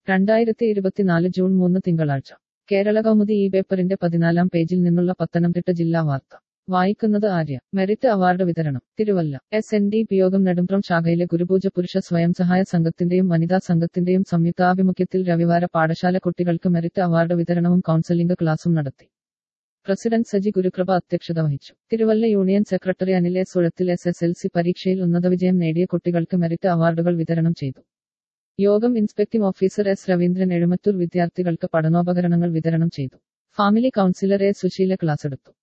രണ്ടായിരത്തി ഇരുപത്തിനാല് ജൂൺ മൂന്ന് തിങ്കളാഴ്ച കേരള കൗമുദി ഈ പേപ്പറിന്റെ പതിനാലാം പേജിൽ നിന്നുള്ള പത്തനംതിട്ട ജില്ലാ വാർത്ത വായിക്കുന്നത് ആര്യ മെറിറ്റ് അവാർഡ് വിതരണം Thiruvalla S N D P യോഗം നെടുമ്പ്രം ശാഖയിലെ ഗുരുപൂജ പുരുഷ സ്വയം സഹായ സംഘത്തിന്റെയും വനിതാ സംഘത്തിന്റെയും സംയുക്താഭിമുഖ്യത്തിൽ രവിവാര പാഠശാല കുട്ടികൾക്ക് മെറിറ്റ് അവാർഡ് വിതരണവും കൗൺസലിംഗ് ക്ലാസും നടത്തി പ്രസിഡന്റ് സജി ഗുരുകൃപ അധ്യക്ഷത വഹിച്ചു തിരുവല്ല യൂണിയൻ സെക്രട്ടറി അനിലെ സുഴത്തിൽ എസ് എസ് എൽ സി പരീക്ഷയിൽ ഉന്നത വിജയം നേടിയ കുട്ടികൾക്ക് മെറിറ്റ് അവാർഡുകൾ വിതരണം ചെയ്തു യോഗം inspecting officer S Raveendran Ezhumattoor വിദ്യാർത്ഥികൾക്ക് പഠനോപകരണങ്ങൾ വിതരണം ചെയ്തു family counsellor A Susheela class എടുത്തു